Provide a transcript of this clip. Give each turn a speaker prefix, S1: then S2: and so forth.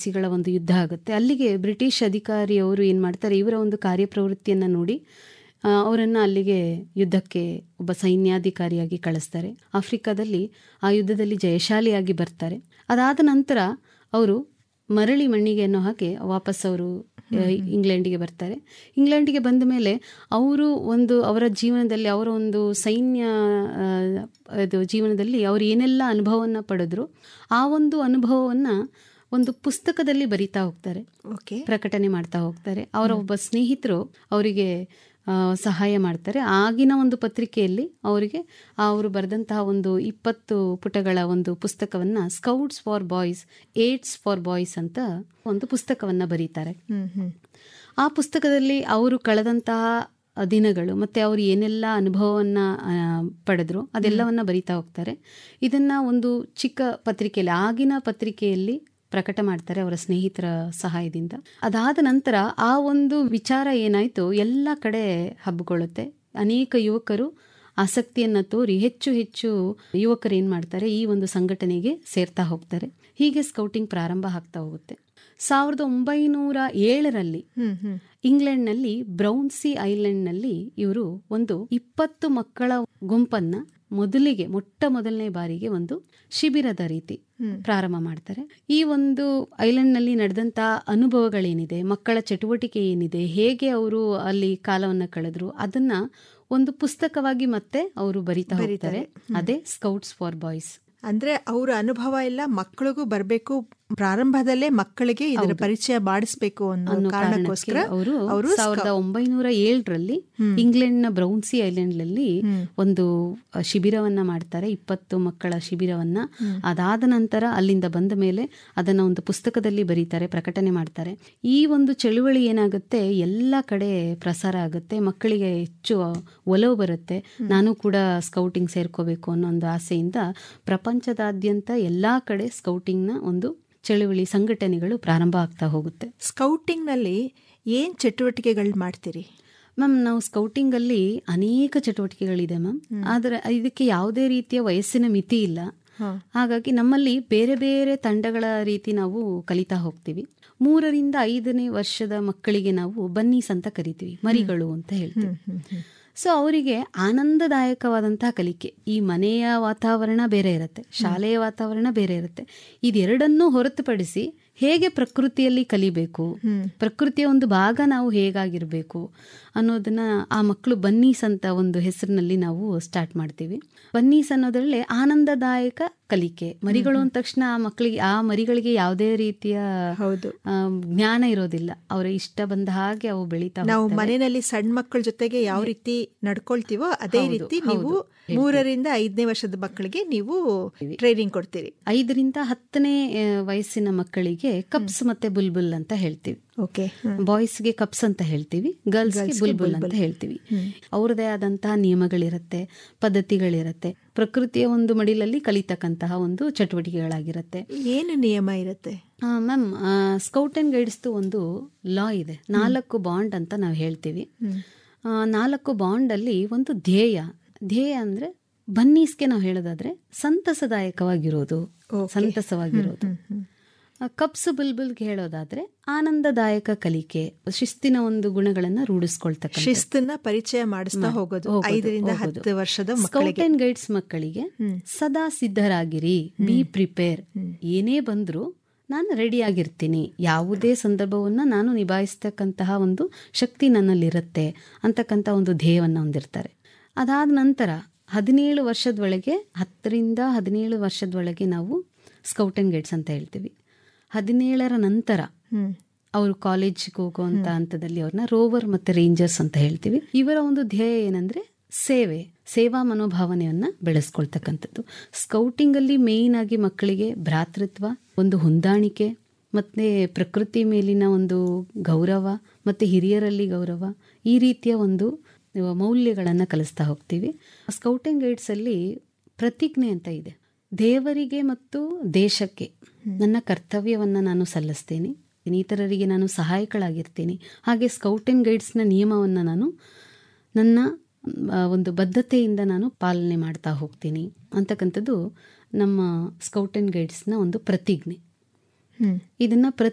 S1: ದಿವಸಗಳ ಒಂದು ಯುದ್ಧ ಆಗುತ್ತೆ ಅಲ್ಲಿಗೆ ಬ್ರಿಟಿಷ್ ಅಧಿಕಾರಿಯವರು ಏನು ಮಾಡ್ತಾರೆ ಇವರ ಒಂದು ಕಾರ್ಯಪ್ರವೃತ್ತಿಯನ್ನು ನೋಡಿ ಆ, ಅವರನ್ನ ಅಲ್ಲಿಗೆ ಯುದ್ಧಕ್ಕೆ ಒಬ್ಬ ಸೈನ್ಯಾಧಿಕಾರಿಯಾಗಿ ಕಳಿಸ್ತಾರೆ ಆಫ್ರಿಕಾದಲ್ಲಿ ಆ ಯುದ್ಧದಲ್ಲಿ ಜಯಶಾಲಿಯಾಗಿ ಬರ್ತಾರೆ ಅದಾದ ನಂತರ ಅವರು ಮರಳಿ ಮಣ್ಣಿಗೆ ಅನ್ನೋ ಹಾಗೆ ವಾಪಸ್ ಅವರು ಆ, ಇಂಗ್ಲೆಂಡಿಗೆ ಬರ್ತಾರೆ ಇಂಗ್ಲೆಂಡಿಗೆ ಬಂದ ಮೇಲೆ ಅವರು ಒಂದು ಅವರ ಜೀವನದಲ್ಲಿ ಅವರ ಒಂದು ಸೈನ್ಯ ಆ, ಇದು ಜೀವನದಲ್ಲಿ ಅವರು ಏನೆಲ್ಲ ಅನುಭವವನ್ನು ಪಡೆದ್ರು ಆ ಒಂದು ಅನುಭವವನ್ನು ಒಂದು ಪುಸ್ತಕದಲ್ಲಿ ಬರಿತಾ ಹೋಗ್ತಾರೆ
S2: ಓಕೆ
S1: ಪ್ರಕಟಣೆ ಮಾಡ್ತಾ ಹೋಗ್ತಾರೆ ಅವರ ಒಬ್ಬ ಸ್ನೇಹಿತರು ಅವರಿಗೆ ಆ, ಸಹಾಯ ಮಾಡ್ತಾರೆ ಆಗಿನ ಒಂದು ಪತ್ರಿಕೆಯಲ್ಲಿ ಅವರಿಗೆ ಅವರು ಬರೆದಂತಹ ಒಂದು ಇಪ್ಪತ್ತು ಪುಟಗಳ ಒಂದು ಪುಸ್ತಕವನ್ನ scouts for boys aids for boys ಅಂತ ಒಂದು ಪುಸ್ತಕವನ್ನ ಬರೀತಾರೆ
S2: ಹ್ಮ್ ಹ್ಮ್
S1: ಆ ಪುಸ್ತಕದಲ್ಲಿ ಅವರು ಕಳೆದಂತಹ ದಿನಗಳು ಮತ್ತೆ ಅವರು ಏನೆಲ್ಲ ಅನುಭವವನ್ನ ಆ, ಪಡೆದ್ರು ಅದೆಲ್ಲವನ್ನ ಬರಿತಾ ಹೋಗ್ತಾರೆ ಇದನ್ನ ಒಂದು ಚಿಕ್ಕ ಪತ್ರಿಕೆಯಲ್ಲಿ ಆಗಿನ ಪತ್ರಿಕೆಯಲ್ಲಿ ಪ್ರಕಟ ಮಾಡ್ತಾರೆ ಅವರ ಸ್ನೇಹಿತರ ಸಹಾಯದಿಂದ ಅದಾದ ನಂತರ ಆ ಒಂದು ವಿಚಾರ ಏನಾಯ್ತು ಎಲ್ಲ ಕಡೆ ಹಬ್ಬಿಕೊಳ್ಳುತ್ತೆ ಅನೇಕ ಯುವಕರು ಆಸಕ್ತಿಯನ್ನ ತೋರಿ ಹೆಚ್ಚು ಹೆಚ್ಚು ಯುವಕರು ಏನ್ ಮಾಡ್ತಾರೆ ಈ ಒಂದು ಸಂಘಟನೆಗೆ ಸೇರ್ತಾ ಹೋಗ್ತಾರೆ ಹೀಗೆ ಸ್ಕೌಟಿಂಗ್ ಪ್ರಾರಂಭ ಆಗ್ತಾ ಹೋಗುತ್ತೆ ಸಾವಿರದ ಒಂಬೈನೂರ ಏಳರಲ್ಲಿ
S2: ಹ್ಮ್ ಹ್ಮ್
S1: ಇಂಗ್ಲೆಂಡ್ನಲ್ಲಿ ಬ್ರೌನ್ಸಿ ಐಲ್ಯಾಂಡ್ನಲ್ಲಿ ಇವರು ಒಂದು ಇಪ್ಪತ್ತು ಮಕ್ಕಳ ಗುಂಪನ್ನ ಮೊದಲಿಗೆ ಮೊಟ್ಟ ಮೊದಲನೇ ಬಾರಿಗೆ ಒಂದು ಶಿಬಿರದ ರೀತಿ ಪ್ರಾರಂಭ ಮಾಡ್ತಾರೆ ಈ ಒಂದು ಐಲ್ಯಾಂಡ್ನಲ್ಲಿ ನಡೆದಂತಹ ಅನುಭವಗಳೇನಿದೆ ಮಕ್ಕಳ ಚಟುವಟಿಕೆ ಏನಿದೆ ಹೇಗೆ ಅವರು ಅಲ್ಲಿ ಕಾಲವನ್ನ ಕಳೆದ್ರು ಅದನ್ನ ಒಂದು ಪುಸ್ತಕವಾಗಿ ಮತ್ತೆ ಅವರು ಬರಿತಾ ಹೋಗ್ತಾರೆ ಅದೇ ಸ್ಕೌಟ್ಸ್ ಫಾರ್ ಬಾಯ್ಸ್
S2: ಅಂದ್ರೆ ಅವರ ಅನುಭವ ಎಲ್ಲ ಮಕ್ಕಳಿಗೂ ಬರಬೇಕು ಪ್ರಾರಂಭದಲ್ಲೇ ಮಕ್ಕಳಿಗೆ ಇದರ ಪರಿಚಯ ಮಾಡಿಸ್ಬೇಕು ಅನ್ನೋ
S1: ಅನ್ನೋ
S2: ಕಾರಣಕ್ಕೋಸ್ಕರ
S1: ಕಾರಣಕ್ಕೆ ಅವರು
S2: ಅವರು
S1: ಸಾವಿರದ ಒಂಬೈನೂರ ಏಳರಲ್ಲಿ ಇಂಗ್ಲೆಂಡ್ನ ಬ್ರೌನ್ಸಿ ಐಲ್ಯಾಂಡ್ನಲ್ಲಿ ಒಂದು ಅ, ಶಿಬಿರವನ್ನ ಮಾಡ್ತಾರೆ ಇಪ್ಪತ್ತು ಮಕ್ಕಳ ಶಿಬಿರವನ್ನ ಅದಾದ ನಂತರ ಅಲ್ಲಿಂದ ಬಂದ ಮೇಲೆ ಅದನ್ನ ಒಂದು ಪುಸ್ತಕದಲ್ಲಿ ಬರೀತಾರೆ ಪ್ರಕಟಣೆ ಮಾಡ್ತಾರೆ ಈ ಒಂದು ಚಳುವಳಿ ಏನಾಗುತ್ತೆ ಎಲ್ಲ ಕಡೆ ಪ್ರಸಾರ ಆಗುತ್ತೆ ಮಕ್ಕಳಿಗೆ ಹೆಚ್ಚು ಒಲವು ಬರುತ್ತೆ ನಾನು ಕೂಡ ಸ್ಕೌಟಿಂಗ್ ಸೇರ್ಕೋಬೇಕು ಅನ್ನೋ ಒಂದು ಆಸೆಯಿಂದ ಪ್ರಪಂಚದಾದ್ಯಂತ ಎಲ್ಲಾ ಕಡೆ ಸ್ಕೌಟಿಂಗ್ನ ಒಂದು ಚಳುವಳಿ ಸಂಘಟನೆಗಳು ಪ್ರಾರಂಭ ಆಗ್ತಾ ಹೋಗುತ್ತೆ
S2: ಸ್ಕೌಟಿಂಗ್ ನಲ್ಲಿ ಏನ್ ಚಟುವಟಿಕೆಗಳು ಮಾಡ್ತೀರಿ
S1: ಮ್ಯಾಮ್ ನಾವು ಸ್ಕೌಟಿಂಗ್ ಅಲ್ಲಿ ಅನೇಕ ಚಟುವಟಿಕೆಗಳಿದೆ ಮ್ಯಾಮ್ ಆದ್ರೆ ಇದಕ್ಕೆ ಯಾವುದೇ ರೀತಿಯ ವಯಸ್ಸಿನ ಮಿತಿ ಇಲ್ಲ ಹಾಗಾಗಿ ನಮ್ಮಲ್ಲಿ ಬೇರೆ ಬೇರೆ ತಂಡಗಳ ರೀತಿ ನಾವು ಕಲಿತಾ ಹೋಗ್ತೀವಿ ಮೂರರಿಂದ ಐದನೇ ವರ್ಷದ ಮಕ್ಕಳಿಗೆ ನಾವು ಬನ್ನೀಸ್ ಅಂತ ಕರಿತೀವಿ ಮರಿಗಳು ಅಂತ ಹೇಳ್ತೀವಿ ಸೊ ಅವರಿಗೆ ಆನಂದದಾಯಕವಾದಂತಹ ಕಲಿಕೆ ಈ ಮನೆಯ ವಾತಾವರಣ ಬೇರೆ ಇರುತ್ತೆ ಶಾಲೆಯ ವಾತಾವರಣ ಬೇರೆ ಇರುತ್ತೆ ಇದೆರಡನ್ನೂ ಹೊರತುಪಡಿಸಿ ಹೇಗೆ ಪ್ರಕೃತಿಯಲ್ಲಿ ಕಲಿಬೇಕು ಪ್ರಕೃತಿಯ ಒಂದು ಭಾಗ ನಾವು ಹೇಗಾಗಿರ್ಬೇಕು ಅನ್ನೋದನ್ನ ಆ ಮಕ್ಕಳು ಬನ್ನೀಸ್ ಅಂತ ಒಂದು ಹೆಸರಿನಲ್ಲಿ ನಾವು ಸ್ಟಾರ್ಟ್ ಮಾಡ್ತೀವಿ ಬನ್ನೀಸ್ ಅನ್ನೋದ್ರಲ್ಲಿ ಆನಂದದಾಯಕ ಕಲಿಕೆ ಮರಿಗಳು ಅಂದ ತಕ್ಷಣ ಆ ಮಕ್ಕಳಿಗೆ ಆ ಮರಿಗಳಿಗೆ ಯಾವುದೇ ರೀತಿಯ
S2: ಹೌದು
S1: ಆ, ಜ್ಞಾನ ಇರೋದಿಲ್ಲ ಅವರ ಇಷ್ಟ ಬಂದ ಹಾಗೆ ಅವು ಬೆಳೀತಾ
S2: ನಾವು
S1: ಹೋಗ್ತವೆ.
S2: ಮನೆಯಲ್ಲಿ ಸಣ್ಣ ಮಕ್ಕಳ ಜೊತೆಗೆ ಯಾವ ರೀತಿ ನಡ್ಕೊಳ್ತೀವೋ ಅದೇ ರೀತಿ ನೀವು ಮೂರರಿಂದ ಐದನೇ ವರ್ಷದ ಮಕ್ಕಳಿಗೆ ನೀವು ಟ್ರೈನಿಂಗ್ ಕೊಡ್ತೀರಿ
S1: ಐದರಿಂದ ಹತ್ತನೇ ಆ, ವಯಸ್ಸಿನ ಮಕ್ಕಳಿಗೆ ಕಪ್ಸ್ ಮತ್ತೆ ಬುಲ್ಬುಲ್ ಅಂತ ಹೇಳ್ತೀವಿ
S2: ಓಕೆ
S1: ಬಾಯ್ಸ್ಗೆ ಕಪ್ಸ್ ಅಂತ ಹೇಳ್ತೀವಿ ಗರ್ಲ್ಸ್ಗೆ ಬುಲ್ಬುಲ್ ಅಂತ ಹೇಳ್ತೀವಿ ಅವ್ರದೇ ಆದಂತಹ ನಿಯಮಗಳಿರತ್ತೆ ಪದ್ಧತಿಗಳಿರತ್ತೆ ಪ್ರಕೃತಿಯ ಒಂದು ಮಡಿಲಲ್ಲಿ ಕಲಿತಕ್ಕಂತಹ ಒಂದು ಚಟುವಟಿಕೆಗಳಾಗಿರತ್ತೆ
S2: ಏನು ನಿಯಮ ಇರುತ್ತೆ
S1: ಮ್ಯಾಮ್ ಸ್ಕೌಟ್ ಅಂಡ್ ಗೈಡ್ಸ್ದು ಒಂದು ಲಾ ಇದೆ ನಾಲ್ಕು ಬಾಂಡ್ ಅಂತ ನಾವು ಹೇಳ್ತೀವಿ ಆ, ನಾಲ್ಕು ಬಾಂಡ್ ಅಲ್ಲಿ ಒಂದು ಧ್ಯೇಯ ಧ್ಯೇಯ ಅಂದ್ರೆ ಬನ್ನೀಸ್ಗೆ ನಾವು ಹೇಳೋದಾದ್ರೆ ಸಂತಸದಾಯಕವಾಗಿರೋದು ಸಂತಸವಾಗಿರೋದು ಆ, ಕಪ್ಸ್ ಬುಲ್ಬುಲ್ಗೆ ಹೇಳೋದಾದ್ರೆ ಆನಂದದಾಯಕ ಕಲಿಕೆ ಶಿಸ್ತಿನ ಒಂದು ಗುಣಗಳನ್ನ ರೂಢಿಸ್ಕೊಳ್ತಕ್ಕಂಥ
S2: ಶಿಸ್ತನ್ನ ಪರಿಚಯ ಮಾಡಿಸ್ತಾ ಹೋಗೋದು
S1: ಹೋಗೋದು,
S2: ಐದರಿಂದ
S1: ಹೋಗೋದು.
S2: ಹತ್ತು ವರ್ಷದ
S1: ಸ್ಕೌಟ್
S2: ಮಕ್ಕಳಿಗೆ
S1: ಅಂಡ್ ಗೈಡ್ಸ್ ಮಕ್ಕಳಿಗೆ ಸದಾ ಸಿದ್ಧರಾಗಿರಿ ಬಿ ಪ್ರಿಪೇರ್ ಏನೇ ಬಂದ್ರು ನಾನು ರೆಡಿ ಆಗಿರ್ತೀನಿ ಯಾವುದೇ ಸಂದರ್ಭವನ್ನ ನಾನು ನಿಭಾಯಿಸ್ತಕ್ಕಂತಹ ಒಂದು ಶಕ್ತಿ ನನ್ನಲ್ಲಿರುತ್ತೆ ಅಂತಕ್ಕಂಥ ಒಂದು ಧ್ಯೇಯವನ್ನ ಹೊಂದಿರ್ತಾರೆ ಅದಾದ ನಂತರ ಹದಿನೇಳು ವರ್ಷದೊಳಗೆ ಹತ್ತರಿಂದ ಹದಿನೇಳು ವರ್ಷದೊಳಗೆ ನಾವು ಸ್ಕೌಟ್ ಅಂಡ್ ಗೈಡ್ಸ್ ಅಂತ ಹೇಳ್ತೀವಿ ಹದಿನೇಳರ ನಂತರ
S2: ಹ್ಮ್
S1: ಅವರು ಕಾಲೇಜ್ಗೆ ಹೋಗುವಂತ ಹಂತದಲ್ಲಿ ಅವ್ರನ್ನ ರೋವರ್ ಮತ್ತೆ ರೇಂಜರ್ಸ್ ಅಂತ ಹೇಳ್ತೀವಿ ಇವರ ಒಂದು ಧ್ಯೇಯ ಏನಂದ್ರೆ ಸೇವೆ ಸೇವಾ ಮನೋಭಾವನೆಯನ್ನ ಬೆಳೆಸ್ಕೊಳ್ತಕ್ಕಂಥದ್ದು ಸ್ಕೌಟಿಂಗ್ ಅಲ್ಲಿ ಮೇಯ್ನ್ ಆಗಿ ಮಕ್ಕಳಿಗೆ ಭ್ರಾತೃತ್ವ ಒಂದು ಹೊಂದಾಣಿಕೆ ಮತ್ತೆ ಪ್ರಕೃತಿ ಮೇಲಿನ ಒಂದು ಗೌರವ ಮತ್ತೆ ಹಿರಿಯರಲ್ಲಿ ಗೌರವ ಈ ರೀತಿಯ ಒಂದು ಮೌಲ್ಯಗಳನ್ನ ಕಲಿಸ್ತಾ ಹೋಗ್ತೀವಿ ಸ್ಕೌಟಿಂಗ್ ಗೈಡ್ಸ್ ಅಲ್ಲಿ ಪ್ರತಿಜ್ಞೆ ಅಂತ ಇದೆ ದೇವರಿಗೆ ಮತ್ತು ದೇಶಕ್ಕೆ ನನ್ನ ಕರ್ತವ್ಯವನ್ನ ನಾನು ಸಲ್ಲಿಸ್ತೇನೆ ಇನ್ನಿತರರಿಗೆ ನಾನು ಸಹಾಯಕಳಾಗಿರ್ತೀನಿ ಹಾಗೆ ಸ್ಕೌಟ್ ಅಂಡ್ ಗೈಡ್ಸ್ನ ನಿಯಮವನ್ನು ನಾನು ನನ್ನ ಆ, ಒಂದು ಬದ್ಧತೆಯಿಂದ ನಾನು ಪಾಲನೆ ಮಾಡ್ತಾ ಹೋಗ್ತೀನಿ ಅಂತಕ್ಕಂಥದ್ದು ನಮ್ಮ ಸ್ಕೌಟ್ ಅಂಡ್ ಗೈಡ್ಸ್ನ ಒಂದು ಪ್ರತಿಜ್ಞೆ
S2: ಹ್ಮ್
S1: ಇದನ್ನ ಪ್ರತಿ